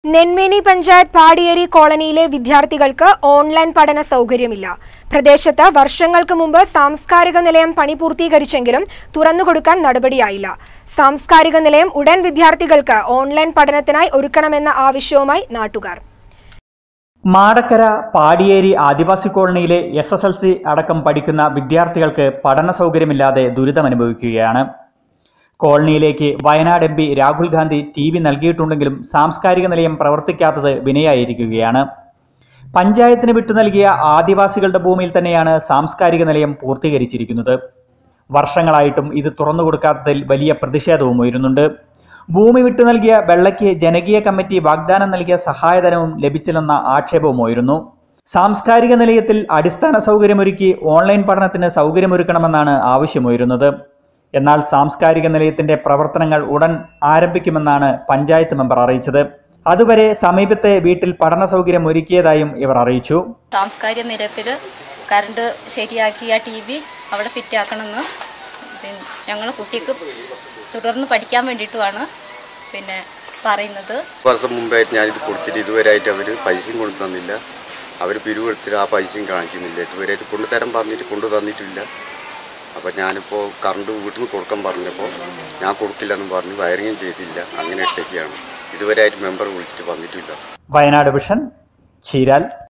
നെന്മേനി പഞ്ചായത്ത് പാടിയേരി കോളനിയിലെ വിദ്യാർത്ഥികൾക്ക് ഓൺലൈൻ പഠന സൗകര്യമില്ല പ്രദേശത്ത് വർഷങ്ങൾക്ക് മുമ്പ് സാംസ്കാരിക നിലയം പണി പൂർത്തീകരിച്ചെങ്കിലും തുറന്നുകൊടുക്കാൻ നടപടിയായില്ല സാംസ്കാരിക നിലയം ഉടൻ വിദ്യാർത്ഥികൾക്ക് ഓൺലൈൻ പഠനത്തിനായി ഒരുക്കണമെന്ന ആവശ്യവുമായി നാട്ടുകാർ മാടക്കര പാടിയേരി ആദിവാസി കോളനിയിലെ എസ് എസ് എൽ സി അടക്കം പഠിക്കുന്ന വിദ്യാർത്ഥികൾക്ക് പഠന സൗകര്യമില്ലാതെ ദുരിതമനുഭവിക്കുകയാണ് കോളനിയിലേക്ക് Wayanad M P Rahul Gandhi T V നൽകിയിട്ടുണ്ടെങ്കിലും സാംസ്കാരിക നിലയം പ്രവർത്തിക്കാത്തത് വിനയായിരിക്കുകയാണ് പഞ്ചായത്തിന് വിട്ടു നൽകിയ ആദിവാസികളുടെ ഭൂമിയിൽ തന്നെയാണ് സാംസ്കാരിക നിലയം പൂർത്തീകരിച്ചിരിക്കുന്നത് വർഷങ്ങളായിട്ടും ഇത് തുറന്നു കൊടുക്കാത്തതിൽ വലിയ പ്രതിഷേധവും ഉയരുന്നുണ്ട് ഭൂമി വിട്ടു നൽകിയ വെള്ളയ്ക്ക് ജനകീയ കമ്മിറ്റി വാഗ്ദാനം നൽകിയ സഹായധനവും ലഭിച്ചില്ലെന്ന ആക്ഷേപവും ഉയരുന്നു സാംസ്കാരിക നിലയത്തിൽ അടിസ്ഥാന സൗകര്യമൊരുക്കി ഓൺലൈൻ പഠനത്തിന് സൗകര്യമൊരുക്കണമെന്നാണ് ആവശ്യമുയരുന്നത് എന്നാൽ സാംസ്കാരിക നിലയത്തിന്റെ പ്രവർത്തനങ്ങൾ ഉടൻ ആരംഭിക്കുമെന്നാണ് പഞ്ചായത്ത് മെമ്പർ അറിയിച്ചത് അതുവരെ സമീപത്തെ വീട്ടിൽ പഠന സൗകര്യം ഒരുക്കിയതായും ഇവർ അറിയിച്ചു സാംസ്കാരിക നിലയത്തിൽ കറണ്ട് ശരിയാക്കിയ ടി വി അവിടെ ഫിറ്റാക്കണമെന്ന് പിന്നെ ഞങ്ങൾ കുട്ടിക്ക് തുടർന്ന് പഠിക്കാൻ വേണ്ടിയിട്ടുമാണ് പിന്നെ പറയുന്നത് വർഷം മുമ്പായിട്ട് ഞാനിത് കൊടുത്തിട്ട് ഇതുവരെയായിട്ട് അവർ പൈസയും കൊണ്ടു തന്നില്ല അവർ പിരിവെടുത്തിട്ട് ആ പൈസയും കാണിക്കുന്നില്ല ഇതുവരെയായിട്ട് കൊണ്ടുതരാൻ പറഞ്ഞിട്ട് കൊണ്ടു തന്നിട്ടില്ല അപ്പോൾ ഞാനിപ്പോൾ കറണ്ട് വീട്ടിൽ നിന്ന് കൊടുക്കാൻ പറഞ്ഞപ്പോൾ ഞാൻ കൊടുക്കില്ലെന്ന് പറഞ്ഞ് വയറിങ്ങും ചെയ്തില്ല അങ്ങനെ ഇട്ടേക്കാണ് ഇതുവരെയായിട്ട് മെമ്പർ വിളിച്ചിട്ട് വന്നിട്ടില്ല വയനാട് വിഷൻ ചീരാൽ